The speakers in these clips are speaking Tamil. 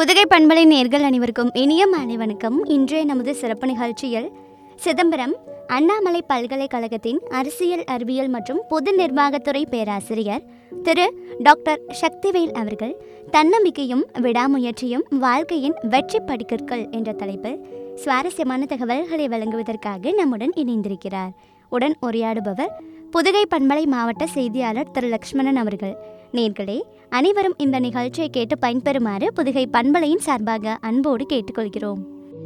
புதுகை பண்பலை நேர்கள் அனைவருக்கும் இனிய மாலை வணக்கம் இன்றைய நமது சிறப்பு நிகழ்ச்சியில் சிதம்பரம் அண்ணாமலை பல்கலைக்கழகத்தின் அரசியல் அறிவியல் மற்றும் பொது நிர்வாகத்துறை பேராசிரியர் திரு டாக்டர் சக்திவேல் அவர்கள் தன்னம்பிக்கையும் விடாமுயற்சியும் வாழ்க்கையின் வெற்றி படிக்கற்கள் என்ற தலைப்பில் சுவாரஸ்யமான தகவல்களை வழங்குவதற்காக நம்முடன் இணைந்திருக்கிறார் உடன் உரையாடுபவர் புதுகை பண்பலை மாவட்ட செய்தியாளர் திரு லக்ஷ்மணன் அவர்கள் நேர்களே அனைவரும் இந்த நிகழ்ச்சியை கேட்டு பயன்பெறுமாறு புதுகை பண்பலையின் சார்பாக அன்போடு கேட்டுக்கொள்கிறோம்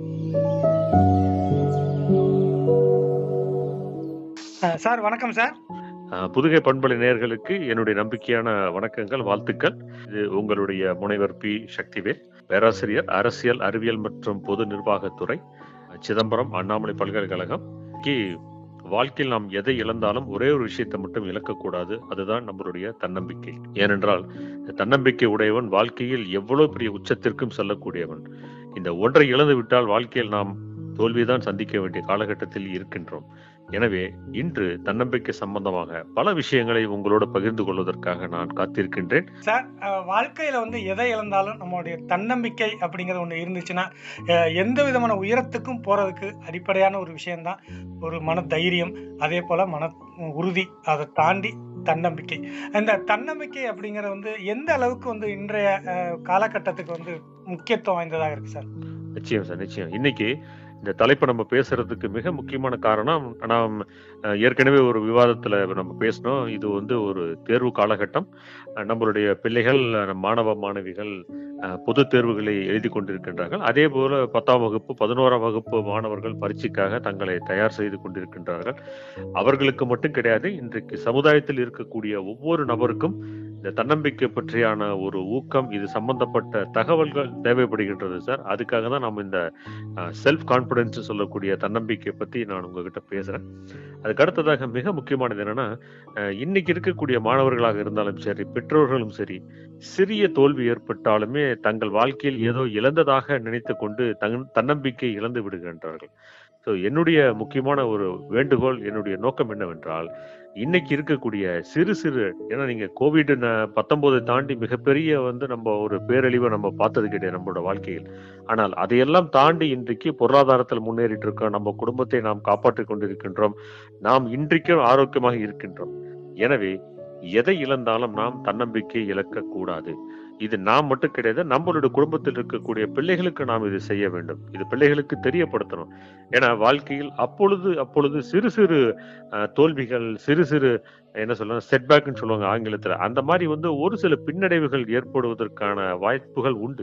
அஹ் சார் வணக்கம் சார் அஹ் புதுகை பண்பலை நேயர்களுக்கு என்னுடைய நம்பிக்கையான வணக்கங்கள் வாழ்த்துக்கள் இது உங்களுடைய முனைவர் பி சக்திவேல் பேராசிரியர் அரசியல் அறிவியல் மற்றும் பொது நிர்வாகத்துறை சிதம்பரம் அண்ணாமலை பல்கலைக்கழகம் கி வாழ்க்கையில் நாம் எதை இழந்தாலும் ஒரே ஒரு விஷயத்தை மட்டும் இழக்கக்கூடாது அதுதான் நம்மளுடைய தன்னம்பிக்கை ஏனென்றால் தன்னம்பிக்கை உடையவன் வாழ்க்கையில் எவ்வளவு பெரிய உச்சத்திற்கும் செல்லக்கூடியவன் இந்த ஒன்றை இழந்து விட்டால் வாழ்க்கையில் நாம் தோல்விதான் சந்திக்க வேண்டிய காலகட்டத்தில் இருக்கின்றோம் எனவே இன்று தன்னம்பிக்கை சம்பந்தமாக பல விஷயங்களை உங்களோடு பகிர்ந்து கொள்வதற்காக நான் காத்திருக்கின்றேன் சார் அஹ் வாழ்க்கையில வந்து எதை இழந்தாலும் நம்மளுடைய தன்னம்பிக்கை அப்படிங்கிறது ஒன்று இருந்துச்சுன்னா அஹ் எந்த விதமான உயரத்துக்கும் போறதுக்கு அடிப்படையான ஒரு விஷயம்தான் ஒரு மன தைரியம் அதே போல மன உறுதி அதை தாண்டி தன்னம்பிக்கை அந்த தன்னம்பிக்கை அப்படிங்கிறது வந்து எந்த அளவுக்கு வந்து இன்றைய அஹ், காலகட்டத்துக்கு வந்து முக்கியத்துவம் வாய்ந்ததாக இருக்கு சார் நிச்சயம் சார் நிச்சயம் இன்னைக்கு இந்த தலைப்பை நம்ம பேசுறதுக்கு மிக முக்கியமான காரணம் நாம் அஹ், ஏற்கனவே ஒரு விவாதத்துல நம்ம பேசினோம் இது வந்து ஒரு தேர்வு காலகட்டம் அஹ், நம்மளுடைய பிள்ளைகள் அஹ், மாணவ மாணவிகள் அஹ், பொது தேர்வுகளை எழுதி கொண்டிருக்கின்றார்கள் அதே போல பத்தாம் வகுப்பு பதினோராம் வகுப்பு மாணவர்கள் பரீட்சைக்காக தங்களை தயார் செய்து கொண்டிருக்கின்றார்கள் அவர்களுக்கு மட்டும் கிடையாது இன்றைக்கு சமுதாயத்தில் இருக்கக்கூடிய ஒவ்வொரு நபருக்கும் இந்த தன்னம்பிக்கை பற்றியான ஒரு ஊக்கம் இது சம்பந்தப்பட்ட தகவல்கள் தேவைப்படுகின்றது சார் அதுக்காக தான் நம்ம இந்த செல்ஃப் கான்ஃபிடன்ஸ் சொல்லக்கூடிய தன்னம்பிக்கை பத்தி நான் உங்ககிட்ட பேசுறேன் அதுக்கு அடுத்ததாக மிக முக்கியமானது என்னன்னா அஹ், இன்னைக்கு இருக்கக்கூடிய மாணவர்களாக இருந்தாலும் சரி பெற்றோர்களும் சரி சிறிய தோல்வி ஏற்பட்டாலுமே தங்கள் வாழ்க்கையில் ஏதோ இழந்ததாக நினைத்து கொண்டு தன் தன்னம்பிக்கை இழந்து விடுகின்றார்கள் ஸோ என்னுடைய முக்கியமான ஒரு வேண்டுகோள் என்னுடைய நோக்கம் என்னவென்றால் இன்னைக்கு இருக்கக்கூடிய சிறு சிறு ஏன்னா நீங்க கோவிட் பத்தொன்பதை தாண்டி மிகப்பெரிய வந்து நம்ம ஒரு பேரழிவை நம்ம பார்த்தது கிடையாது நம்மளோட வாழ்க்கையில் ஆனால் அதையெல்லாம் தாண்டி இன்றைக்கு பொருளாதாரத்தில் முன்னேறிட்டு இருக்கோம் நம்ம குடும்பத்தை நாம் காப்பாற்றிக் கொண்டிருக்கின்றோம் நாம் இன்றைக்கும் ஆரோக்கியமாக இருக்கின்றோம் எனவே எதை இழந்தாலும் நாம் தன்னம்பிக்கை இழக்க கூடாது இது நாம் மட்டும் கிடையாது நம்மளுடைய குடும்பத்தில் இருக்கக்கூடிய பிள்ளைகளுக்கு நாம் இது செய்ய வேண்டும் இது பிள்ளைகளுக்கு தெரியப்படுத்தணும் ஏன்னா வாழ்க்கையில் அப்பொழுது அப்பொழுது சிறு சிறு அஹ், தோல்விகள் சிறு சிறு என்ன சொல்லுவாங்க செட்பேக்னு சொல்லுவாங்க ஆங்கிலத்துல அந்த மாதிரி வந்து ஒரு சில பின்னடைவுகள் ஏற்படுவதற்கான வாய்ப்புகள் உண்டு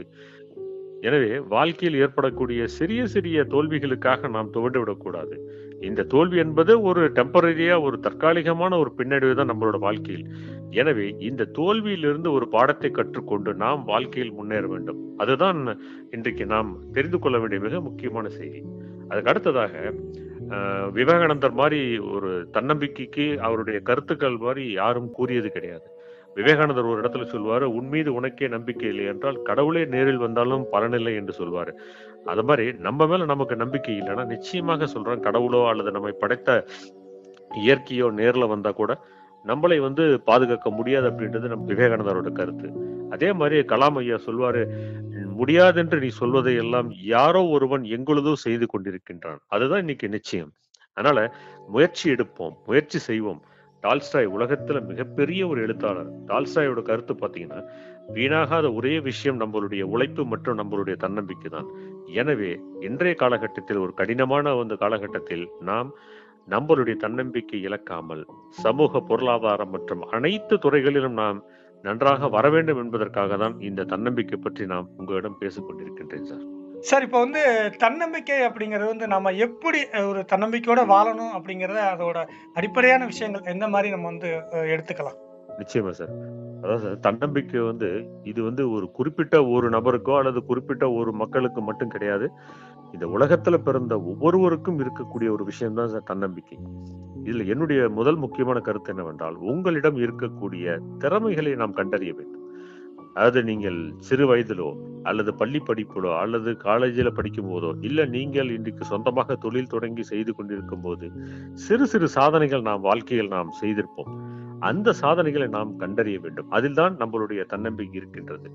எனவே வாழ்க்கையில் ஏற்படக்கூடிய சிறிய சிறிய தோல்விகளுக்காக நாம் துவண்டு விடக்கூடாது இந்த தோல்வி என்பது ஒரு டெம்பரரியா ஒரு தற்காலிகமான ஒரு பின்னடைவு தான் நம்மளோட வாழ்க்கையில் எனவே இந்த தோல்வியிலிருந்து ஒரு பாடத்தை கற்றுக்கொண்டு நாம் வாழ்க்கையில் முன்னேற வேண்டும் அதுதான் இன்றைக்கு நாம் தெரிந்து கொள்ள வேண்டிய மிக முக்கியமான செய்தி அதுக்கு அடுத்ததாக அஹ், விவேகானந்தர் மாதிரி ஒரு தன்னம்பிக்கைக்கு அவருடைய கருத்துக்கள் மாதிரி யாரும் கூறியது கிடையாது விவேகானந்தர் ஒரு இடத்துல சொல்வாரு உன் மீது உனக்கே நம்பிக்கை இல்லை என்றால் கடவுளே நேரில் வந்தாலும் பலனில்லை என்று சொல்வாரு அது மாதிரி நம்ம மேல நமக்கு நம்பிக்கை இல்லைன்னா நிச்சயமாக சொல்றேன் கடவுளோ அல்லது நம்மை படைத்த இயற்கையோ நேர்ல வந்தா கூட நம்மளை வந்து பாதுகாக்க முடியாது அப்படின்றது நம்ம விவேகானந்தரோட கருத்து அதே மாதிரி கலாம் ஐயா சொல்வாரு முடியாதென்று நீ சொல்வதை எல்லாம் யாரோ ஒருவன் எங்குள்ளதோ செய்து கொண்டிருக்கின்றான் அதுதான் இன்னைக்கு நிச்சயம் அதனால முயற்சி எடுப்போம் முயற்சி செய்வோம் டால்ஸ்டாய் உலகத்துல மிகப்பெரிய ஒரு எழுத்தாளர் டால்ஸ்டாயோட கருத்து பாத்தீங்கன்னா வீணாகாத ஒரே விஷயம் நம்மளுடைய உழைப்பு மற்றும் நம்மளுடைய தன்னம்பிக்கை தான் எனவே இன்றைய காலகட்டத்தில் ஒரு கடினமான அந்த காலகட்டத்தில் நாம் நம்மளுடைய தன்னம்பிக்கை இழக்காமல் சமூக பொருளாதாரம் மற்றும் அனைத்து துறைகளிலும் நாம் நன்றாக வர வேண்டும் என்பதற்காக தான் இந்த தன்னம்பிக்கை பற்றி நாம் உங்களிடம் பேசிக் கொண்டிருக்கின்றேன் சார் சார் இப்போ வந்து தன்னம்பிக்கை அப்படிங்கிறது வந்து நம்ம எப்படி அஹ், ஒரு தன்னம்பிக்கையோட வாழணும் அப்படிங்கிறத அதோட அடிப்படையான விஷயங்கள் எந்த மாதிரி நம்ம வந்து அஹ், எடுத்துக்கலாம் நிச்சயமா சார் அதாவது சார், தன்னம்பிக்கை வந்து இது வந்து ஒரு குறிப்பிட்ட ஒரு நபருக்கோ அல்லது குறிப்பிட்ட ஒரு மக்களுக்கு மட்டும் கிடையாது இந்த உலகத்துல பிறந்த ஒவ்வொருவருக்கும் இருக்கக்கூடிய ஒரு விஷயம்தான் சார் தன்னம்பிக்கை இதுல என்னுடைய முதல் முக்கியமான கருத்து என்னவென்றால் உங்களிடம் இருக்கக்கூடிய திறமைகளை நாம் கண்டறிய வேண்டும் அதாவது நீங்கள் சிறு வயதிலோ அல்லது பள்ளி படிப்பிலோ அல்லது காலேஜில் படிக்கும் போதோ இல்ல நீங்கள் இன்றைக்கு சொந்தமாக தொழில் தொடங்கி செய்து கொண்டிருக்கும் போது சிறு சிறு சாதனைகள் நாம் வாழ்க்கையில் நாம் செய்திருப்போம் அந்த சாதனைகளை நாம் கண்டறிய வேண்டும் அதில்தான் நம்மளுடைய தன்னம்பிக்கை இருக்கின்றது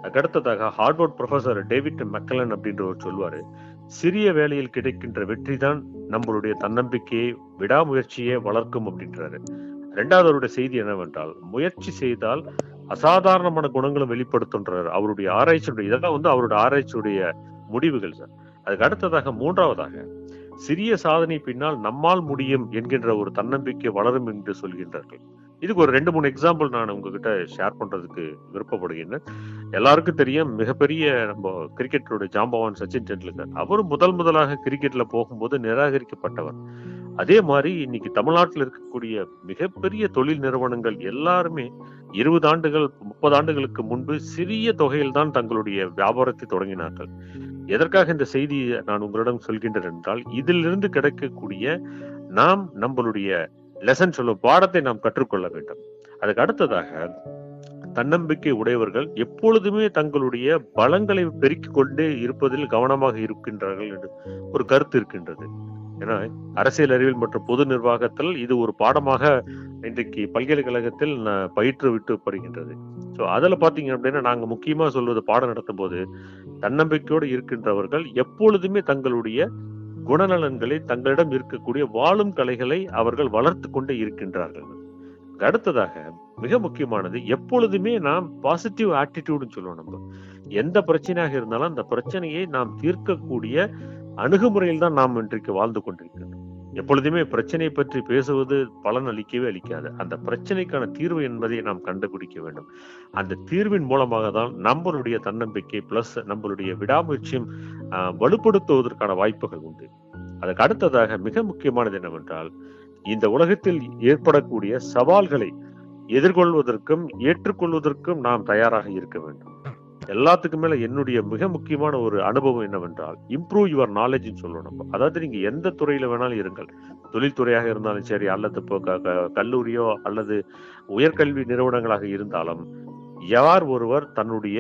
அதுக்கடுத்ததாக ஹார்வர்ட் ப்ரொஃபசர் டேவிட் மெக்கலன் அப்படின்றவர் சொல்லுவாரு சிறிய வேலையில் கிடைக்கின்ற வெற்றி தான் நம்மளுடைய தன்னம்பிக்கையை விடாமுயற்சியை வளர்க்கும் அப்படின்றாரு ரெண்டாவது அவருடைய செய்தி என்னவென்றால் முயற்சி செய்தால் அசாதாரணமான குணங்களும் வெளிப்படுத்துன்றார் அவருடைய ஆராய்ச்சியுடைய இதெல்லாம் வந்து அவருடைய ஆராய்ச்சியுடைய முடிவுகள் சார் அதுக்கு அடுத்ததாக மூன்றாவதாக சிறிய சாதனை பின்னால் நம்மால் முடியும் என்கின்ற ஒரு தன்னம்பிக்கை வளரும் என்று சொல்கின்றார்கள் இதுக்கு ஒரு ரெண்டு மூணு எக்ஸாம்பிள் நான் உங்ககிட்ட ஷேர் பண்றதுக்கு விருப்பப்படுகின்றேன் எல்லாருக்கும் தெரியும் மிகப்பெரிய நம்ம கிரிக்கெட்டோட ஜாம்பவான் சச்சின் டெண்டுல்கர் அவரும் முதல் முதலாக கிரிக்கெட்ல போகும்போது நிராகரிக்கப்பட்டவர் அதே மாதிரி இன்னைக்கு தமிழ்நாட்டில் இருக்கக்கூடிய மிகப்பெரிய தொழில் நிறுவனங்கள் எல்லாருமே இருபது ஆண்டுகள் முப்பது ஆண்டுகளுக்கு முன்பு சிறிய தொகையில் தான் தங்களுடைய வியாபாரத்தை தொடங்கினார்கள் எதற்காக இந்த செய்தியை நான் உங்களிடம் சொல்கின்றேன் என்றால் இதிலிருந்து கிடைக்கக்கூடிய நாம் நம்மளுடைய லெசன் சொல்லும் பாடத்தை நாம் கற்றுக்கொள்ள வேண்டும் அதுக்கு அடுத்ததாக தன்னம்பிக்கை உடையவர்கள் எப்பொழுதுமே தங்களுடைய பலங்களை பெருக்கிக் கொண்டே இருப்பதில் கவனமாக இருக்கின்றார்கள் என்று ஒரு கருத்து இருக்கின்றது ஏன்னா அரசியல் அறிவியல் மற்றும் பொது நிர்வாகத்தில் இது ஒரு பாடமாக இன்றைக்கு பல்கலைக்கழகத்தில் ந- பயிற்றுவிட்டு வருகின்றது ஸோ அதில் பார்த்தீங்க அப்படின்னா நாங்கள் முக்கியமாக சொல்வது பாடம் நடத்தும் போது தன்னம்பிக்கையோடு இருக்கின்றவர்கள் எப்பொழுதுமே தங்களுடைய குணநலன்களை தங்களிடம் இருக்கக்கூடிய வாழும் கலைகளை அவர்கள் வளர்த்து கொண்டே இருக்கின்றார்கள் அடுத்ததாக மிக முக்கியமானது எப்பொழுதுமே நாம் பாசிட்டிவ் ஆட்டிடியூட்னு சொல்லுவோம் நம்ம எந்த பிரச்சனையாக இருந்தாலும் அந்த பிரச்சனையை நாம் தீர்க்கக்கூடிய அணுகுமுறையில் தான் நாம் இன்றைக்கு வாழ்ந்து கொண்டிருக்கின்றோம் எப்பொழுதுமே பிரச்சனையை பற்றி பேசுவது பலன் அளிக்கவே அளிக்காது அந்த பிரச்சனைக்கான தீர்வு என்பதை நாம் கண்டுபிடிக்க வேண்டும் அந்த தீர்வின் மூலமாக தான் நம்மளுடைய தன்னம்பிக்கை பிளஸ் நம்மளுடைய விடாமுயற்சியும் ஆஹ், வலுப்படுத்துவதற்கான வாய்ப்புகள் உண்டு அதுக்கு அடுத்ததாக மிக முக்கியமானது என்னவென்றால் இந்த உலகத்தில் ஏற்படக்கூடிய சவால்களை எதிர்கொள்வதற்கும் ஏற்றுக்கொள்வதற்கும் நாம் தயாராக இருக்க வேண்டும் எல்லாத்துக்கும் மேல என்னுடைய மிக முக்கியமான ஒரு அனுபவம் என்னவென்றால் இம்ப்ரூவ் யுவர் நாலேஜ்னு சொல்லுவோம் நம்ம அதாவது நீங்க எந்த துறையில வேணாலும் இருங்கள் தொழில்துறையாக இருந்தாலும் சரி அல்லது இப்போ க- க- கல்லூரியோ அல்லது உயர்கல்வி நிறுவனங்களாக இருந்தாலும் யார் ஒருவர் தன்னுடைய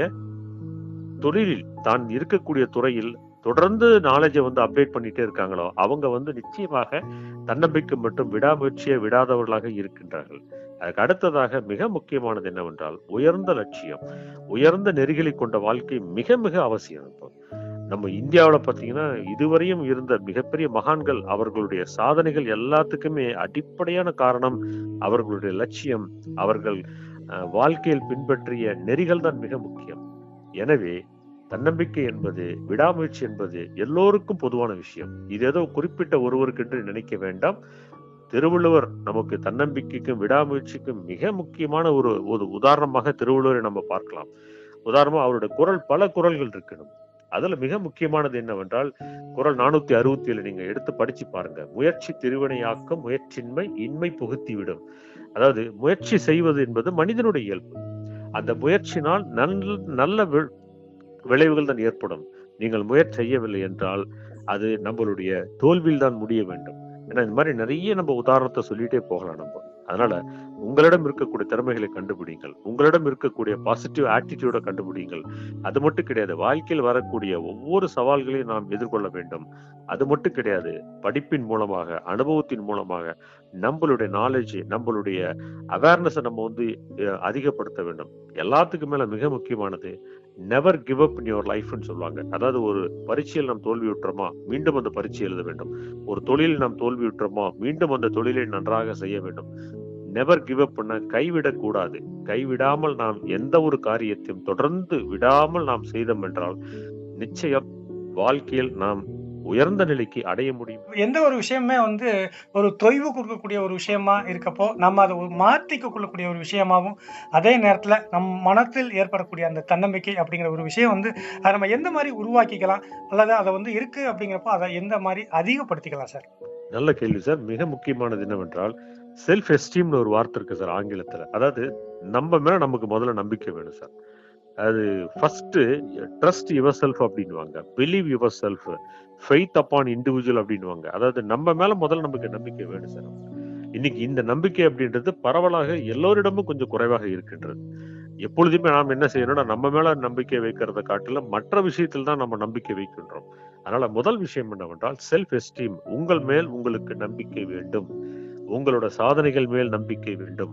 தொழிலில் தான் இருக்கக்கூடிய துறையில் தொடர்ந்து நாலேஜை வந்து அப்டேட் பண்ணிட்டே இருக்காங்களோ அவங்க வந்து நிச்சயமாக தன்னம்பிக்கை மற்றும் விடாமுயற்சியை விடாதவர்களாக இருக்கின்றார்கள் அதுக்கு அடுத்ததாக மிக முக்கியமானது என்னவென்றால் உயர்ந்த லட்சியம் உயர்ந்த நெறிகளை கொண்ட வாழ்க்கை மிக மிக அவசியம் இப்போ நம்ம இந்தியாவில் பார்த்தீங்கன்னா இதுவரையும் இருந்த மிகப்பெரிய மகான்கள் அவர்களுடைய சாதனைகள் எல்லாத்துக்குமே அடிப்படையான காரணம் அவர்களுடைய லட்சியம் அவர்கள் அஹ், வாழ்க்கையில் பின்பற்றிய நெறிகள் தான் மிக முக்கியம் எனவே தன்னம்பிக்கை என்பது விடாமுயற்சி என்பது எல்லோருக்கும் பொதுவான விஷயம் இது ஏதோ குறிப்பிட்ட ஒருவருக்கு என்று நினைக்க வேண்டாம் திருவள்ளுவர் நமக்கு தன்னம்பிக்கைக்கும் விடாமுயற்சிக்கும் மிக முக்கியமான ஒரு ஒரு உதாரணமாக திருவள்ளுவரை நம்ம பார்க்கலாம் உதாரணமா அவருடைய குரல் பல குரல்கள் இருக்கணும் அதுல மிக முக்கியமானது என்னவென்றால் குரல் நானூத்தி அறுபத்தி ஏழு நீங்க எடுத்து படிச்சு பாருங்க முயற்சி திருவினையாக்கம் முயற்சின்மை இன்மை புகுத்தி விடும் அதாவது முயற்சி செய்வது என்பது மனிதனுடைய இயல்பு அந்த முயற்சினால் நல்ல நல்ல வி- விளைவுகள் தான் ஏற்படும் நீங்கள் முயற்சி செய்யவில்லை என்றால் அது நம்மளுடைய தோல்வியில் தான் முடிய வேண்டும் ஏன்னா இந்த மாதிரி நிறைய நம்ம உதாரணத்தை சொல்லிட்டே போகலாம் நம்ம அதனால உங்களிடம் இருக்கக்கூடிய திறமைகளை கண்டுபிடிங்கள் உங்களிடம் இருக்கக்கூடிய பாசிட்டிவ் ஆட்டிடியூட கண்டுபிடிங்கள் அது மட்டும் கிடையாது வாழ்க்கையில் வரக்கூடிய ஒவ்வொரு சவால்களையும் நாம் எதிர்கொள்ள வேண்டும் அது மட்டும் கிடையாது படிப்பின் மூலமாக அனுபவத்தின் மூலமாக நம்மளுடைய நாலேஜ் நம்மளுடைய அவேர்னஸை நம்ம வந்து அஹ், அதிகப்படுத்த வேண்டும் எல்லாத்துக்கும் மேல மிக முக்கியமானது never give up in your லைஃப்னு சொல்லுவாங்க அதாவது ஒரு பரீட்சையில் நாம் தோல்வியுற்றோமா மீண்டும் அந்த பரீட்சை எழுத வேண்டும் ஒரு தொழிலில் நாம் தோல்வியுற்றோமா மீண்டும் அந்த தொழிலை நன்றாக செய்ய வேண்டும் நெவர் கிவ் அப் பண்ண கைவிடக் கூடாது கைவிடாமல் நாம் எந்த ஒரு காரியத்தையும் தொடர்ந்து விடாமல் நாம் செய்தோம் என்றால் நிச்சயம் வாழ்க்கையில் நாம் உயர்ந்த நிலைக்கு அடைய முடியும் எந்த ஒரு விஷயமே வந்து ஒரு தொய்வு கொடுக்கக்கூடிய ஒரு விஷயமா இருக்கப்போ நம்ம அதை ஒரு மாற்றிக்க கொள்ளக்கூடிய ஒரு விஷயமாவும் அதே நேரத்தில் நம் மனத்தில் ஏற்படக்கூடிய அந்த தன்னம்பிக்கை அப்படிங்கிற ஒரு விஷயம் வந்து அதை நம்ம எந்த மாதிரி உருவாக்கிக்கலாம் அல்லது அதை வந்து இருக்கு அப்படிங்கிறப்போ அதை எந்த மாதிரி அதிகப்படுத்திக்கலாம் சார் நல்ல கேள்வி சார் மிக முக்கியமானது என்னவென்றால் செல்ஃப் எஸ்டீம்னு ஒரு வார்த்தை இருக்கு சார் ஆங்கிலத்துல அதாவது நம்ம மேல நமக்கு முதல்ல நம்பிக்கை வேணும் சார் அது ஃபர்ஸ்ட் ட்ரஸ்ட் யுவர் செல்ஃப் அப்படின்வாங்க believe your self faith upon individual அப்படின்வாங்க அதாவது நம்ம மேல முதல்ல நமக்கு நம்பிக்கை வேணும் சார் இன்னைக்கு இந்த நம்பிக்கை அப்படின்றது பரவலாக எல்லோரிடமும் கொஞ்சம் குறைவாக இருக்கின்றது எப்பொழுதுமே நாம் என்ன செய்யணும்னா நம்ம மேல நம்பிக்கை வைக்கிறத காட்டிலும் மற்ற விஷயத்தில் தான் நம்ம நம்பிக்கை வைக்கின்றோம் அதனால முதல் விஷயம் என்னவென்றால் செல்ஃப் எஸ்டீம் உங்கள் மேல் உங்களுக்கு நம்பிக்கை வேண்டும் உங்களோட சாதனைகள் மேல் நம்பிக்கை வேண்டும்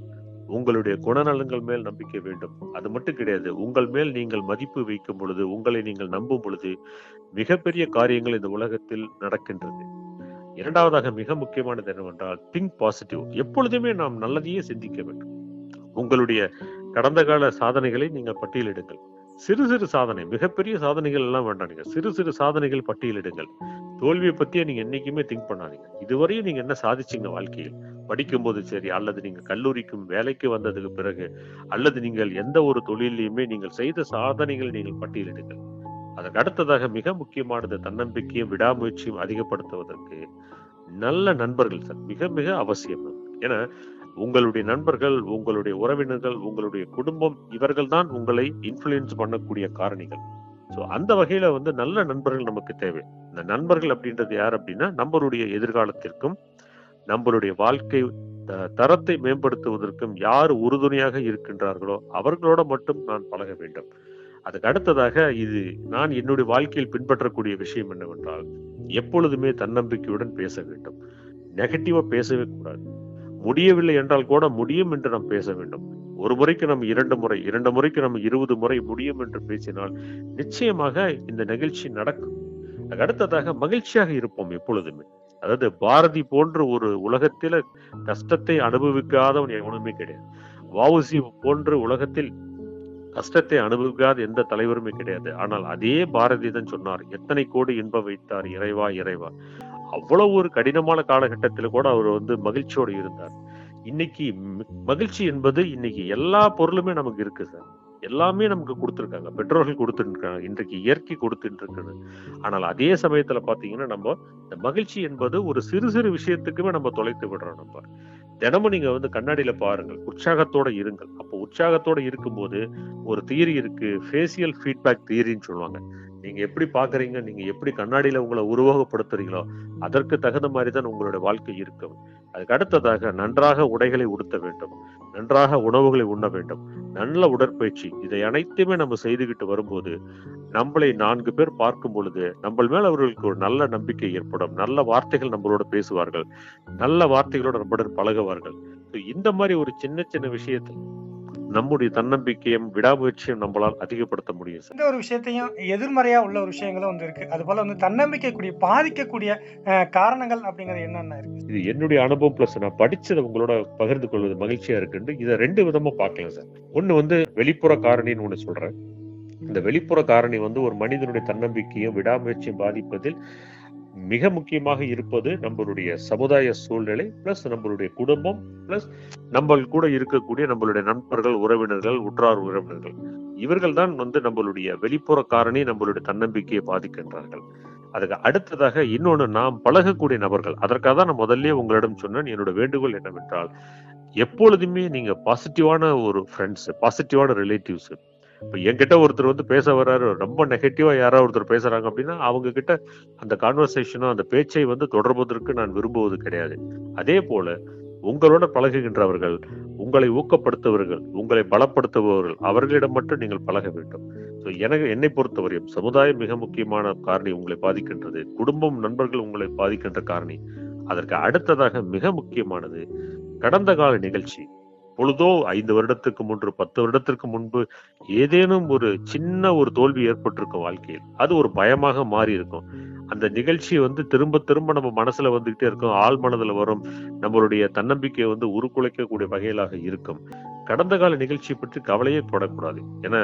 உங்களுடைய குணநலங்கள் மேல் நம்பிக்கை வேண்டும் அது மட்டும் கிடையாது உங்கள் மேல் நீங்கள் மதிப்பு வைக்கும் பொழுது உங்களை நீங்கள் நம்பும் பொழுது மிகப்பெரிய காரியங்கள் இந்த உலகத்தில் நடக்கின்றது இரண்டாவதாக மிக முக்கியமானது என்னவென்றால் திங்க் பாசிட்டிவ் எப்பொழுதுமே நாம் நல்லதையே சிந்திக்க வேண்டும் உங்களுடைய கடந்த கால சாதனைகளை நீங்கள் பட்டியலிடுங்கள் சிறு சிறு சாதனை மிகப்பெரிய சாதனைகள் எல்லாம் வேண்டாம் நீங்க சிறு சிறு சாதனைகள் பட்டியலிடுங்கள் தோல்வியை பத்தியே நீங்க என்னைக்குமே திங்க் பண்ணாதீங்க இதுவரையும் நீங்க என்ன சாதிச்சீங்க வாழ்க்கையில் படிக்கும்போது சரி அல்லது நீங்க கல்லூரிக்கும் வேலைக்கு வந்ததுக்கு பிறகு அல்லது நீங்கள் எந்த ஒரு தொழிலையுமே நீங்கள் செய்த சாதனைகள் நீங்கள் பட்டியலிடுங்கள் அதற்கு அடுத்ததாக மிக முக்கியமானது தன்னம்பிக்கையும் விடாமுயற்சியும் அதிகப்படுத்துவதற்கு நல்ல நண்பர்கள் சார் மிக மிக அவசியம் ஏன்னா உங்களுடைய நண்பர்கள் உங்களுடைய உறவினர்கள் உங்களுடைய குடும்பம் இவர்கள் தான் உங்களை இன்ஃப்ளூயன்ஸ் பண்ணக்கூடிய காரணிகள் ஸோ அந்த வகையில வந்து நல்ல நண்பர்கள் நமக்கு தேவை இந்த நண்பர்கள் அப்படின்றது யார் அப்படின்னா நம்மளுடைய எதிர்காலத்திற்கும் நம்மளுடைய வாழ்க்கை த- தரத்தை மேம்படுத்துவதற்கும் யார் உறுதுணையாக இருக்கின்றார்களோ அவர்களோட மட்டும் நான் பழக வேண்டும் அதுக்கு அடுத்ததாக இது நான் என்னுடைய வாழ்க்கையில் பின்பற்றக்கூடிய விஷயம் என்னவென்றால் எப்பொழுதுமே தன்னம்பிக்கையுடன் பேச வேண்டும் நெகட்டிவா பேசவே கூடாது முடியவில்லை என்றால் கூட முடியும் என்று நாம் பேச வேண்டும் ஒரு முறைக்கு நம்ம இரண்டு முறை இரண்டு முறைக்கு நம்ம இருபது முறை முடியும் என்று பேசினால் நிச்சயமாக இந்த நிகழ்ச்சி நடக்கும் அதுக்கு அடுத்ததாக மகிழ்ச்சியாக இருப்போம் எப்பொழுதுமே அதாவது பாரதி போன்ற ஒரு உலகத்தில கஷ்டத்தை அனுபவிக்காதவன் எவனுமே கிடையாது வாவுசி போன்ற உலகத்தில் கஷ்டத்தை அனுபவிக்காத எந்த தலைவருமே கிடையாது ஆனால் அதே பாரதி தான் சொன்னார் எத்தனை கோடி இன்பம் வைத்தார் இறைவா இறைவா அவ்வளவு ஒரு கடினமான காலகட்டத்தில் கூட அவர் வந்து மகிழ்ச்சியோடு இருந்தார் இன்னைக்கு மி- மகிழ்ச்சி என்பது இன்னைக்கு எல்லா பொருளுமே நமக்கு இருக்கு சார் எல்லாமே நமக்கு கொடுத்துருக்காங்க பெட்ரோல் கொடுத்துருக்காங்க இன்றைக்கு இயற்கை கொடுத்துட்டு இருக்குது ஆனால் அதே சமயத்துல பாத்தீங்கன்னா நம்ம இந்த மகிழ்ச்சி என்பது ஒரு சிறு சிறு விஷயத்துக்குமே நம்ம தொலைத்து விடுறோம் நம்ம தினமும் நீங்க வந்து கண்ணாடியில பாருங்கள் உற்சாகத்தோட இருங்கள் அப்போ உற்சாகத்தோட இருக்கும்போது ஒரு தியரி இருக்கு ஃபேசியல் ஃபீட்பேக் தியரின்னு சொல்லுவாங்க நீங்க எப்படி பாக்குறீங்க நீங்க எப்படி கண்ணாடியில உங்களை உருவகப்படுத்துறீங்களோ அதற்கு தகுந்த மாதிரி தான் உங்களுடைய வாழ்க்கை இருக்கும் அதுக்கு அடுத்ததாக நன்றாக உடைகளை உடுத்த வேண்டும் நன்றாக உணவுகளை உண்ண வேண்டும் நல்ல உடற்பயிற்சி இதை அனைத்துமே நம்ம செய்துகிட்டு வரும்போது நம்மளை நான்கு பேர் பார்க்கும் பொழுது நம்ம மேல் அவர்களுக்கு ஒரு நல்ல நம்பிக்கை ஏற்படும் நல்ல வார்த்தைகள் நம்மளோட பேசுவார்கள் நல்ல வார்த்தைகளோட நம்முடன் பழகுவார்கள் So, இந்த மாதிரி ஒரு சின்ன சின்ன விஷயத்தில் நம்முடைய தன்னம்பிக்கையும் விடாமுயற்சியும் நம்மளால் அதிகப்படுத்த முடியும் சார் எந்த ஒரு விஷயத்தையும் எதிர்மறையா உள்ள ஒரு விஷயங்களும் வந்து இருக்கு அது போல வந்து தன்னம்பிக்கை கூடிய பாதிக்கக்கூடிய அஹ், காரணங்கள் அப்படிங்கிறது என்னென்ன இருக்கு இது என்னுடைய அனுபவம் பிளஸ் நான் படிச்சதை உங்களோட பகிர்ந்து கொள்வது மகிழ்ச்சியா இருக்குன்னு இதை ரெண்டு விதமா பார்க்கலாம் சார் ஒண்ணு வந்து வெளிப்புற காரணின்னு ஒண்ணு சொல்றேன் இந்த வெளிப்புற காரணி வந்து ஒரு மனிதனுடைய தன்னம்பிக்கையும் விடாமுயற்சியும் பாதிப்பதில் மிக முக்கியமாக இருப்பது நம்மளுடைய சமுதாய சூழ்நிலை பிளஸ் நம்மளுடைய குடும்பம் பிளஸ் நம்ம கூட இருக்கக்கூடிய நம்மளுடைய நண்பர்கள் உறவினர்கள் உற்றார் உறவினர்கள் இவர்கள் தான் வந்து நம்மளுடைய வெளிப்புற காரணி நம்மளுடைய தன்னம்பிக்கையை பாதிக்கின்றார்கள் அதுக்கு அடுத்ததாக இன்னொன்னு நாம் பழகக்கூடிய நபர்கள் அதற்காக தான் நான் முதல்லயே உங்களிடம் சொன்னேன் என்னோட வேண்டுகோள் என்னவென்றால் எப்பொழுதுமே நீங்க பாசிட்டிவான ஒரு ஃப்ரெண்ட்ஸ் பாசிட்டிவான ரிலேட்டிவ்ஸ் இப்ப என்கிட்ட ஒருத்தர் வந்து பேச வர்றாரு ரொம்ப நெகட்டிவா யாராவது ஒருத்தர் பேசுறாங்க அப்படின்னா அவங்க கிட்ட அந்த கான்வர்சேஷனோ அந்த பேச்சை வந்து தொடர்வதற்கு நான் விரும்புவது கிடையாது அதே போல உங்களோட பழகுகின்றவர்கள் உங்களை ஊக்கப்படுத்துபவர்கள் உங்களை பலப்படுத்துபவர்கள் அவர்களிடம் மட்டும் நீங்கள் பழக வேண்டும் ஸோ எனக்கு என்னை பொறுத்தவரையும் சமுதாயம் மிக முக்கியமான காரணி உங்களை பாதிக்கின்றது குடும்பம் நண்பர்கள் உங்களை பாதிக்கின்ற காரணி அதற்கு அடுத்ததாக மிக முக்கியமானது கடந்த கால நிகழ்ச்சி பொழுதோ ஐந்து வருடத்துக்கு முன்பு பத்து வருடத்திற்கு முன்பு ஏதேனும் ஒரு சின்ன ஒரு தோல்வி ஏற்பட்டிருக்கும் வாழ்க்கையில் அது ஒரு பயமாக மாறி இருக்கும் அந்த நிகழ்ச்சி வந்து திரும்ப திரும்ப நம்ம மனசுல வந்துகிட்டே இருக்கும் ஆள் மனதுல வரும் நம்மளுடைய தன்னம்பிக்கையை வந்து உருக்குலைக்கக்கூடிய வகையிலாக இருக்கும் கடந்த கால நிகழ்ச்சியை பற்றி கவலையே படக்கூடாது ஏன்னா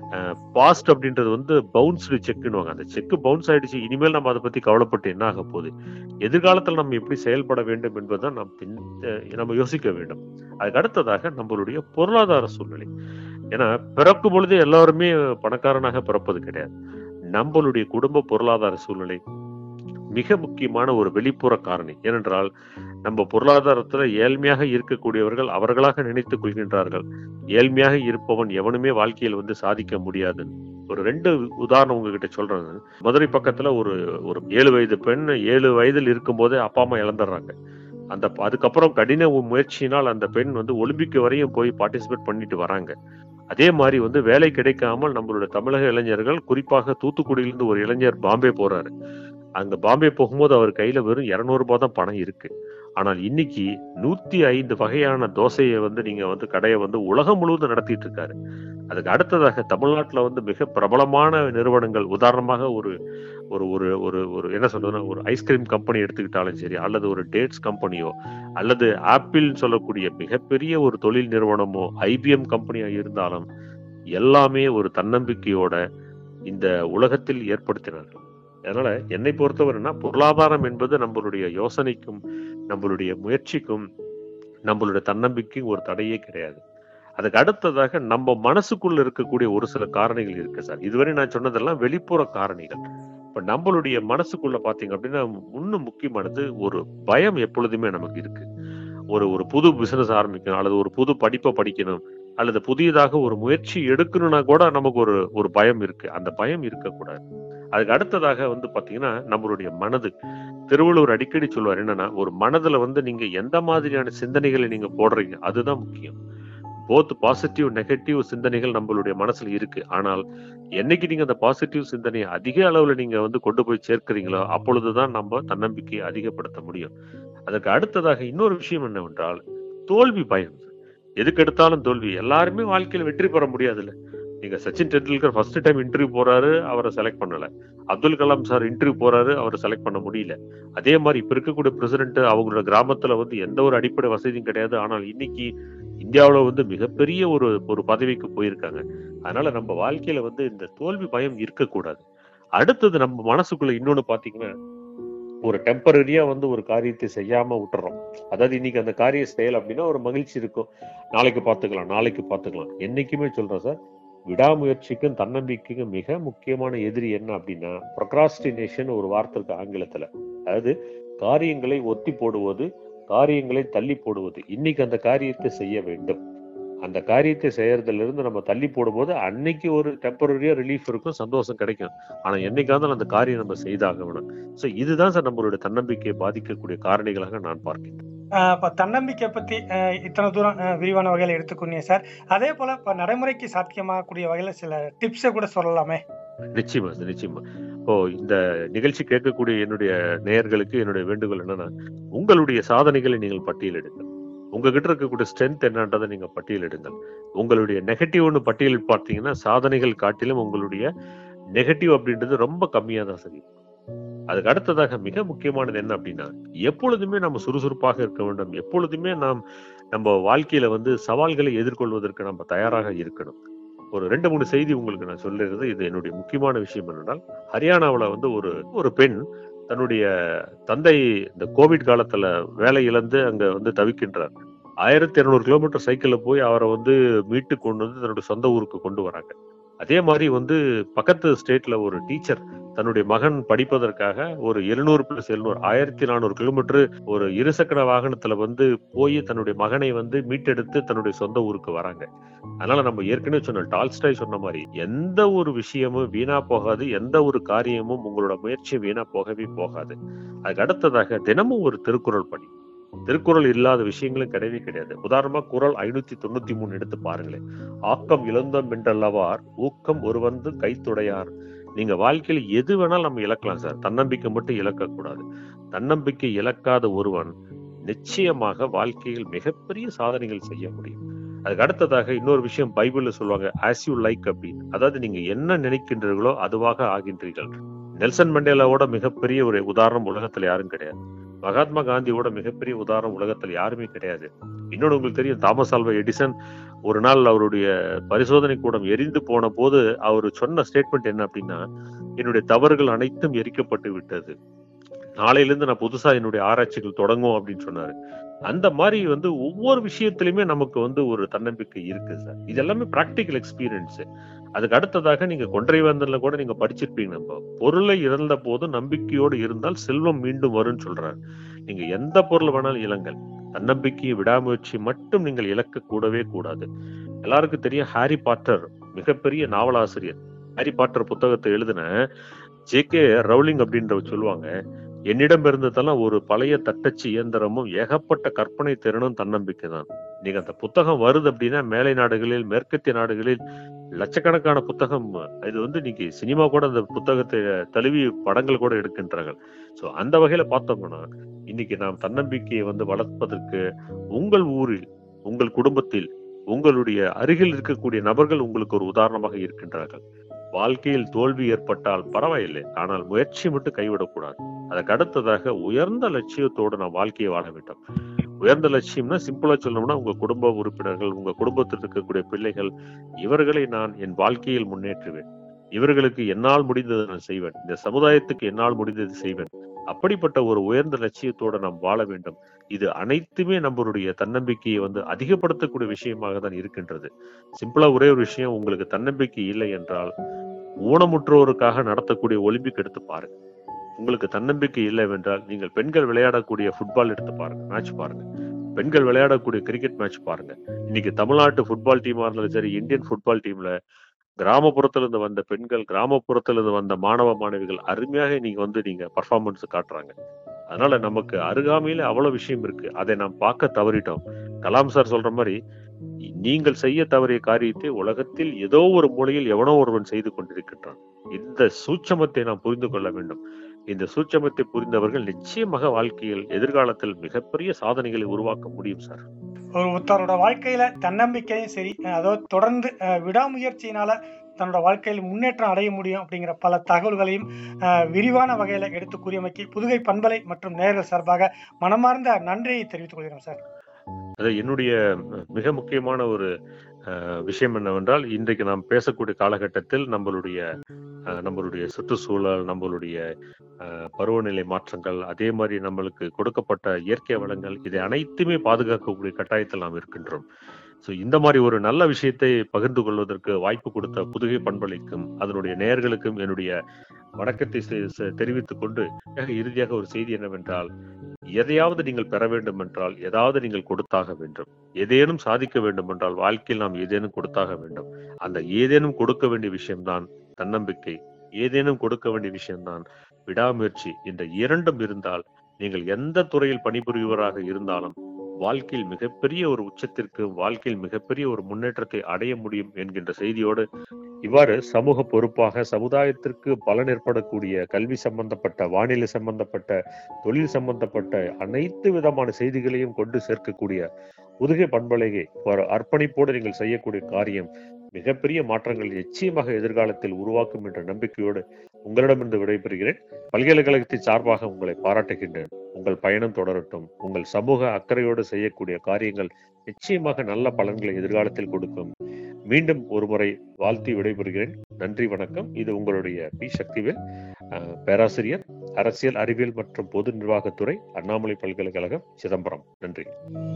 பாஸ்ட் அப்படின்றது வந்து பவுன்ஸ்டு செக்குன்னுவாங்க அந்த செக் பவுன்ஸ் ஆயிடுச்சு இனிமேல் நம்ம அதை பத்தி கவலைப்பட்டு என்ன ஆக போகுது எதிர்காலத்தில் நம்ம எப்படி செயல்பட வேண்டும் என்பதுதான் நாம் பின் அஹ் நம்ம யோசிக்க வேண்டும் அதுக்கு அடுத்ததாக நம்மளுடைய பொருளாதார சூழ்நிலை ஏன்னா பிறக்கும் பொழுதே எல்லாருமே பணக்காரனாக பிறப்பது கிடையாது நம்மளுடைய குடும்ப பொருளாதார சூழ்நிலை மிக முக்கியமான ஒரு வெளிப்புற காரணி ஏனென்றால் நம்ம பொருளாதாரத்துல ஏழ்மையாக இருக்கக்கூடியவர்கள் அவர்களாக நினைத்துக் கொள்கின்றார்கள் ஏழ்மையாக இருப்பவன் எவனுமே வாழ்க்கையில் வந்து சாதிக்க முடியாது ஒரு ரெண்டு உதாரணம் உங்ககிட்ட சொல்றேன் மதுரை பக்கத்துல ஒரு ஒரு ஏழு வயது பெண் ஏழு வயதில் இருக்கும்போதே அப்பா அம்மா இழந்துடுறாங்க அந்த அதுக்கப்புறம் கடின முயற்சியினால் அந்த பெண் வந்து ஒலிம்பிக் வரையும் போய் பார்ட்டிசிபேட் பண்ணிட்டு வராங்க அதே மாதிரி வந்து வேலை கிடைக்காமல் நம்மளுடைய தமிழக இளைஞர்கள் குறிப்பாக தூத்துக்குடியிலிருந்து ஒரு இளைஞர் பாம்பே போறாரு அங்க பாம்பே போகும்போது அவர் கையில வெறும் இருநூறு ரூபாய் தான் பணம் இருக்கு ஆனால் இன்னைக்கு நூத்தி ஐந்து வகையான தோசையை வந்து நீங்க வந்து கடையை வந்து உலகம் முழுவதும் நடத்திட்டு இருக்காரு அதுக்கு அடுத்ததாக தமிழ்நாட்டுல வந்து மிக பிரபலமான நிறுவனங்கள் உதாரணமாக ஒரு ஒரு ஒரு ஒரு ஒரு என்ன சொல்றதுன்னா ஒரு ஐஸ்கிரீம் கம்பெனி எடுத்துக்கிட்டாலும் சரி அல்லது ஒரு டேட்ஸ் கம்பெனியோ அல்லது ஆப்பிள் சொல்லக்கூடிய மிகப்பெரிய ஒரு தொழில் நிறுவனமோ ஐபிஎம் கம்பெனியா இருந்தாலும் எல்லாமே ஒரு தன்னம்பிக்கையோட இந்த உலகத்தில் ஏற்படுத்தினார்கள் அதனால என்னை பொறுத்தவரைனா பொருளாதாரம் என்பது நம்மளுடைய யோசனைக்கும் நம்மளுடைய முயற்சிக்கும் நம்மளுடைய தன்னம்பிக்கைக்கும் ஒரு தடையே கிடையாது அதுக்கு அடுத்ததாக நம்ம மனசுக்குள்ள இருக்கக்கூடிய ஒரு சில காரணிகள் இருக்கு சார் இதுவரை நான் சொன்னதெல்லாம் வெளிப்புற காரணிகள் இப்ப நம்மளுடைய மனசுக்குள்ள பாத்தீங்க அப்படின்னா இன்னும் முக்கியமானது ஒரு பயம் எப்பொழுதுமே நமக்கு இருக்கு ஒரு ஒரு புது பிசினஸ் ஆரம்பிக்கணும் அல்லது ஒரு புது படிப்பை படிக்கணும் அல்லது புதியதாக ஒரு முயற்சி எடுக்கணும்னா கூட நமக்கு ஒரு ஒரு பயம் இருக்கு அந்த பயம் இருக்கக்கூடாது அதுக்கு அடுத்ததாக வந்து பாத்தீங்கன்னா நம்மளுடைய மனது திருவள்ளுவர் அடிக்கடி சொல்லுவார் என்னன்னா ஒரு மனதுல வந்து நீங்க எந்த மாதிரியான சிந்தனைகளை நீங்க போடுறீங்க அதுதான் முக்கியம் போத் பாசிட்டிவ் நெகட்டிவ் சிந்தனைகள் நம்மளுடைய மனசுல இருக்கு ஆனால் என்னைக்கு நீங்க அந்த பாசிட்டிவ் சிந்தனையை அதிக அளவுல நீங்க வந்து கொண்டு போய் சேர்க்கிறீங்களோ அப்பொழுதுதான் நம்ம தன்னம்பிக்கையை அதிகப்படுத்த முடியும் அதற்கு அடுத்ததாக இன்னொரு விஷயம் என்னவென்றால் தோல்வி பயம் எதுக்கு எடுத்தாலும் தோல்வி எல்லாருமே வாழ்க்கையில வெற்றி பெற முடியாதுல்ல நீங்க Sachin Tendulkar first time interview போறாரு அவரை செலக்ட் பண்ணல அப்துல் கலாம் சார் இன்டர்வியூ போறாரு அவரை செலக்ட் பண்ண முடியல அதே மாதிரி இப்ப இருக்கக்கூடிய பிரசிடென்ட் அவங்களோட கிராமத்துல வந்து எந்த ஒரு அடிப்படை வசதியும் கிடையாது ஆனால் இன்னைக்கு இந்தியாவுல வந்து மிகப்பெரிய ஒரு ஒரு பதவிக்கு போயிருக்காங்க அதனால நம்ம வாழ்க்கையில வந்து இந்த தோல்வி பயம் இருக்கக்கூடாது அடுத்தது நம்ம மனசுக்குள்ள இன்னொன்னு பாத்தீங்கன்னா ஒரு டெம்பரரியா வந்து ஒரு காரியத்தை செய்யாம விட்டுறோம் அதாவது இன்னைக்கு அந்த காரியம் செய்யல அப்படின்னா ஒரு மகிழ்ச்சி இருக்கும் நாளைக்கு பார்த்துக்கலாம் நாளைக்கு பார்த்துக்கலாம் என்னைக்குமே சொல்றேன் சார் விடாமுயற்சிக்கும் தன்னம்பிக்கைக்கும் மிக முக்கியமான எதிரி என்ன அப்படின்னா ப்ரொக்ராஸ்டினேஷன் ஒரு வார்த்தை இருக்கு ஆங்கிலத்துல அதாவது காரியங்களை ஒத்தி போடுவது காரியங்களை தள்ளி போடுவது இன்னைக்கு அந்த காரியத்தை செய்ய வேண்டும் அந்த காரியத்தை செய்யறதுல இருந்து நம்ம தள்ளி போடும்போது அன்னைக்கு ஒரு டெம்பரரியா ரிலீஃப் இருக்கும் சந்தோஷம் கிடைக்கும் ஆனா என்னைக்காவது அந்த காரியம் நம்ம செய்தாக வேணும் சோ இதுதான் சார் நம்மளுடைய தன்னம்பிக்கையை பாதிக்கக்கூடிய காரணிகளாக நான் பார்க்கிறேன் ஆஹ் இப்ப தன்னம்பிக்கை பத்தி ஆஹ் இத்தனை தூரம் ஆஹ் விரிவான வகையில எடுத்துக்கொண்டீங்க சார் அதே போல இப்ப நடைமுறைக்கு சாத்தியமாகக்கூடிய வகையில சில டிப்ஸை கூட சொல்லலாமே நிச்சயமா சார் நிச்சயமா இப்போ இந்த நிகழ்ச்சி கேட்கக்கூடிய என்னுடைய நேயர்களுக்கு என்னுடைய வேண்டுகோள் என்னன்னா உங்களுடைய சாதனைகளை நீங்கள் பட்டியலிடுங்கள் உங்ககிட்ட இருக்கக்கூடிய ஸ்ட்ரென்த் என்னன்றதை நீங்க பட்டியலிடுங்கள் உங்களுடைய நெகட்டிவ்னு பட்டியலில் பார்த்தீங்கன்னா சாதனைகள் காட்டிலும் உங்களுடைய நெகட்டிவ் அப்படின்றது ரொம்ப கம்மியா தான் சரி அதுக்கு அடுத்ததாக மிக முக்கியமானது என்ன அப்படின்னா எப்பொழுதுமே நம்ம சுறுசுறுப்பாக இருக்க வேண்டும் எப்பொழுதுமே நாம் நம்ம வாழ்க்கையில வந்து சவால்களை எதிர்கொள்வதற்கு நம்ம தயாராக இருக்கணும் ஒரு ரெண்டு மூணு செய்தி உங்களுக்கு நான் சொல்லுறது இது என்னுடைய முக்கியமான விஷயம் என்னென்றால் ஹரியானாவுல வந்து ஒரு ஒரு பெண் தன்னுடைய தந்தை இந்த கோவிட் காலத்துல வேலை இழந்து அங்க வந்து தவிக்கின்றார் ஆயிரத்தி இருநூறு கிலோமீட்டர் சைக்கிள்ல போய் அவரை வந்து மீட்டு கொண்டு வந்து தன்னுடைய சொந்த ஊருக்கு கொண்டு வராங்க அதே மாதிரி வந்து பக்கத்து ஸ்டேட்ல ஒரு டீச்சர் தன்னுடைய மகன் படிப்பதற்காக ஒரு எழுநூறு பிளஸ் எழுநூறு ஆயிரத்தி நானூறு கிலோமீட்டர் ஒரு இருசக்கர வாகனத்துல வந்து போய் தன்னுடைய மகனை வந்து மீட்டெடுத்து தன்னுடைய சொந்த ஊருக்கு வராங்க அதனால நம்ம ஏற்கனவே சொன்ன டால்ஸ்டாய் சொன்ன மாதிரி எந்த ஒரு விஷயமும் வீணா போகாது எந்த ஒரு காரியமும் உங்களோட முயற்சி வீணா போகவே போகாது அதுக்கு அடுத்ததாக தினமும் ஒரு திருக்குறள் படி திருக்குறள் இல்லாத விஷயங்களும் கிடையவே கிடையாது உதாரணமா குறள் ஐநூத்தி தொண்ணூத்தி மூணு எடுத்து பாருங்களேன் ஆக்கம் இழந்தோம் என்றல்லவார் ஊக்கம் ஒருவந்து கைத்துடையார் நீங்க வாழ்க்கையில எது வேணாலும் நம்ம இழக்கலாம் சார் தன்னம்பிக்கை மட்டும் இழக்கக்கூடாது தன்னம்பிக்கை இழக்காத ஒருவன் நிச்சயமாக வாழ்க்கையில் மிகப்பெரிய சாதனைகள் செய்ய முடியும் அதுக்கு அடுத்ததாக இன்னொரு விஷயம் பைபிள்ல சொல்லுவாங்க ஆஸ் யூ லைக் அப்படின்னு அதாவது நீங்க என்ன நினைக்கின்றீர்களோ அதுவாக ஆகின்றீர்கள் நெல்சன் மண்டேலாவோட மிகப்பெரிய ஒரு உதாரணம் உலகத்துல யாரும் கிடையாது மகாத்மா காந்தியோட மிகப்பெரிய உதாரணம் உலகத்துல யாருமே கிடையாது இன்னொன்று உங்களுக்கு தெரியும் தாமஸ் ஆல்வா எடிசன் ஒரு நாள் அவருடைய பரிசோதனை கூடம் எரிந்து போன போது அவர் சொன்ன ஸ்டேட்மெண்ட் என்ன அப்படின்னா என்னுடைய தவறுகள் அனைத்தும் எரிக்கப்பட்டு விட்டது நாளையில இருந்து நான் புதுசா என்னுடைய ஆராய்ச்சிகள் தொடங்கும் அப்படின்னு சொன்னாரு அந்த மாதிரி வந்து ஒவ்வொரு விஷயத்திலுமே நமக்கு வந்து ஒரு தன்னம்பிக்கை இருக்கு சார் இது எல்லாமே பிராக்டிக்கல் எக்ஸ்பீரியன்ஸ் அதுக்கு அடுத்ததாக நீங்க கொன்றை வந்ததுல கூட நீங்க படிச்சிருப்பீங்க நம்ம பொருளை இழந்த போது நம்பிக்கையோடு இருந்தால் செல்வம் மீண்டும் வரும்னு சொல்றாரு நீங்க எந்த பொருள் வேணாலும் இழங்கள் தன்னம்பிக்கை விடாமுயற்சி மட்டும் நீங்கள் இழக்க கூடவே கூடாது எல்லாருக்கும் தெரியும் ஹாரி பாட்டர் மிகப்பெரிய நாவலாசிரியர் ஹாரி பாட்டர் புத்தகத்தை எழுதின ஜே கே ரவுலிங் அப்படின்றவர் சொல்லுவாங்க என்னிடம் இருந்ததெல்லாம் ஒரு பழைய தட்டச்சு இயந்திரமும் ஏகப்பட்ட கற்பனை திறனும் தன்னம்பிக்கை தான் நீங்க அந்த புத்தகம் வருது அப்படின்னா மேலை நாடுகளில் மேற்கத்திய நாடுகளில் லட்சக்கணக்கான புத்தகம் இது வந்து இன்னைக்கு சினிமா கூட அந்த புத்தகத்தை தழுவி படங்கள் கூட எடுக்கின்றார்கள் சோ அந்த வகையில பார்த்தோம்னா இன்னைக்கு நாம் தன்னம்பிக்கையை வந்து வளர்ப்பதற்கு உங்கள் ஊரில் உங்கள் குடும்பத்தில் உங்களுடைய அருகில் இருக்கக்கூடிய நபர்கள் உங்களுக்கு ஒரு உதாரணமாக இருக்கின்றார்கள் வாழ்க்கையில் தோல்வி ஏற்பட்டால் பரவாயில்லை ஆனால் முயற்சி மட்டும் கைவிடக்கூடாது அதுக்கு அடுத்ததாக உயர்ந்த லட்சியத்தோடு நாம் வாழ்க்கையை வாழ வேண்டும் உயர்ந்த லட்சியம்னா சிம்பிளா சொல்லணும்னா உங்க குடும்ப உறுப்பினர்கள் உங்க குடும்பத்தில் இருக்கக்கூடிய பிள்ளைகள் இவர்களை நான் என் வாழ்க்கையில் முன்னேற்றுவேன் இவர்களுக்கு என்னால் முடிந்ததை நான் செய்வேன் இந்த சமுதாயத்துக்கு என்னால் முடிந்ததை செய்வேன் அப்படிப்பட்ட ஒரு உயர்ந்த லட்சியத்தோட நாம் வாழ வேண்டும் இது அனைத்துமே நம்மளுடைய தன்னம்பிக்கையை வந்து அதிகப்படுத்தக்கூடிய விஷயமாக தான் இருக்கின்றது சிம்பிளா ஒரே ஒரு விஷயம் உங்களுக்கு தன்னம்பிக்கை இல்லை என்றால் ஊனமுற்றோருக்காக நடத்தக்கூடிய ஒலிம்பிக் எடுத்து பாருங்க உங்களுக்கு தன்னம்பிக்கை இல்லை என்றால் நீங்கள் பெண்கள் விளையாடக்கூடிய ஃபுட்பால் எடுத்து பாருங்க மேட்ச் பாருங்க பெண்கள் விளையாடக்கூடிய கிரிக்கெட் மேட்ச் பாருங்க இன்னைக்கு தமிழ்நாட்டு ஃபுட்பால் டீமா இருந்தாலும் சரி இந்தியன் ஃபுட்பால் டீம்ல கிராமப்புறத்துல இருந்து வந்த பெண்கள் கிராமப்புறத்துல இருந்து வந்த மாணவ மாணவிகள் அருமையாக நீங்க வந்து நீங்க பர்ஃபார்மன்ஸ் காட்டுறாங்க அதனால நமக்கு அருகாமையில அவ்வளவு விஷயம் இருக்கு அதை நாம் பார்க்க தவறிட்டோம் கலாம் சார் சொல்ற மாதிரி நீங்கள் செய்ய தவறிய காரியத்தை உலகத்தில் ஏதோ ஒரு மூலையில் எவனோ ஒருவன் செய்து கொண்டிருக்கின்றான் இந்த சூட்சமத்தை நாம் புரிந்து கொள்ள வேண்டும் இந்த சூட்சமத்தை புரிந்தவர்கள் நிச்சயமாக வாழ்க்கையில் எதிர்காலத்தில் மிகப்பெரிய சாதனைகளை உருவாக்க முடியும் சார் ஒரு ஒருத்தரோட வாழ்க்கையில தன்னம்பிக்கையும் சரி அதாவது தொடர்ந்து அஹ், விடாமுயற்சியினால தன்னோட வாழ்க்கையில் முன்னேற்றம் அடைய முடியும் அப்படிங்கிற பல தகவல்களையும் அஹ், விரிவான வகையில எடுத்து கூறியமைக்கு புதுகை பண்பலை மற்றும் நேர்கள் சார்பாக மனமார்ந்த நன்றியை தெரிவித்துக் கொள்கிறோம் சார் அது என்னுடைய அஹ், மிக முக்கியமான ஒரு அஹ், விஷயம் என்னவென்றால் இன்றைக்கு நாம் பேசக்கூடிய காலகட்டத்தில் நம்மளுடைய அஹ், நம்மளுடைய சுற்றுச்சூழல் நம்மளுடைய அஹ், பருவநிலை மாற்றங்கள் அதே மாதிரி நம்மளுக்கு கொடுக்கப்பட்ட இயற்கை வளங்கள் இதை அனைத்துமே பாதுகாக்கக்கூடிய கட்டாயத்தில் நாம் இருக்கின்றோம் ஸோ இந்த மாதிரி ஒரு நல்ல விஷயத்தை பகிர்ந்து கொள்வதற்கு வாய்ப்பு கொடுத்த புதுகை பண்பளிக்கும் அதனுடைய நேயர்களுக்கும் என்னுடைய வணக்கத்தை செ- செ- தெரிவித்துக் கொண்டு மிக இறுதியாக ஒரு செய்தி என்னவென்றால் எதையாவது நீங்கள் பெற வேண்டும் என்றால் ஏதாவது நீங்கள் கொடுத்தாக வேண்டும் ஏதேனும் சாதிக்க வேண்டும் என்றால் வாழ்க்கையில் நாம் ஏதேனும் கொடுத்தாக வேண்டும் அந்த ஏதேனும் கொடுக்க வேண்டிய விஷயம்தான் தன்னம்பிக்கை ஏதேனும் கொடுக்க வேண்டிய விஷயம்தான் விடாமுயற்சி இந்த இரண்டும் இருந்தால் நீங்கள் எந்த துறையில் பணிபுரிவராக இருந்தாலும் வாழ்க்கையில் மிகப்பெரிய ஒரு உச்சத்திற்கு வாழ்க்கையில் மிகப்பெரிய ஒரு முன்னேற்றத்தை அடைய முடியும் என்கின்ற செய்தியோடு இவ்வாறு சமூக பொறுப்பாக சமுதாயத்திற்கு பலன் ஏற்படக்கூடிய கல்வி சம்பந்தப்பட்ட வானிலை சம்பந்தப்பட்ட தொழில் சம்பந்தப்பட்ட அனைத்து விதமான செய்திகளையும் கொண்டு சேர்க்கக்கூடிய புதுகை பண்பலையை ஒரு அர்ப்பணிப்போடு நீங்கள் செய்யக்கூடிய காரியம் மிகப்பெரிய மாற்றங்கள் நிச்சயமாக எதிர்காலத்தில் உருவாக்கும் என்ற நம்பிக்கையோடு உங்களிடமிருந்து விடைபெறுகிறேன் பல்கலைக்கழகத்தின் சார்பாக உங்களை பாராட்டுகின்றேன் உங்கள் பயணம் தொடரட்டும் உங்கள் சமூக அக்கறையோடு செய்யக்கூடிய காரியங்கள் நிச்சயமாக நல்ல பலன்களை எதிர்காலத்தில் கொடுக்கும் மீண்டும் ஒருமுறை வாழ்த்தி விடைபெறுகிறேன் நன்றி வணக்கம் இது உங்களுடைய பி சக்திவேல் அஹ், பேராசிரியர் அரசியல் அறிவியல் மற்றும் பொது நிர்வாகத்துறை அண்ணாமலை பல்கலைக்கழகம் சிதம்பரம் நன்றி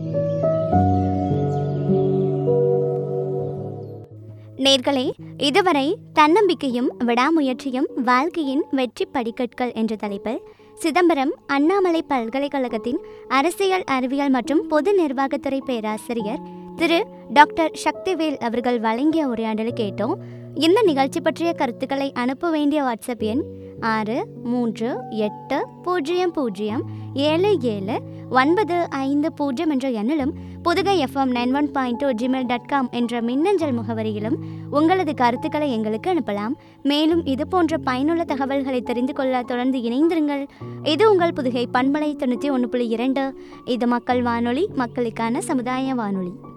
நேர்களே இதுவரை தன்னம்பிக்கையும் விடாமுயற்சியும் வாழ்க்கையின் வெற்றி படிக்கட்கள் என்ற தலைப்பில் சிதம்பரம் அண்ணாமலை பல்கலைக்கழகத்தின் அரசியல் அறிவியல் மற்றும் பொது நிர்வாகத்துறை பேராசிரியர் திரு டாக்டர் சக்திவேல் அவர்கள் வழங்கிய உரையாடலை கேட்டோம் இந்த நிகழ்ச்சி பற்றிய கருத்துக்களை அனுப்ப வேண்டிய வாட்ஸ்அப் எண் ஆறு மூன்று எட்டு பூஜ்ஜியம் பூஜ்ஜியம் ஏழு ஏழு ஒன்பது ஐந்து பூஜ்ஜியம் என்ற எண்ணிலும் Pudugai FM nine one point two Gmail dot com என்ற மின்னஞ்சல் முகவரியிலும் உங்களது கருத்துக்களை எங்களுக்கு அனுப்பலாம் மேலும் இது போன்ற பயனுள்ள தகவல்களை தெரிந்து கொள்ள தொடர்ந்து இணைந்திருங்கள் இது உங்கள் புதுகை பண்பலை தொண்ணூற்றி ஒன்று புள்ளி இரண்டு இது மக்கள் வானொலி மக்களுக்கான சமுதாய வானொலி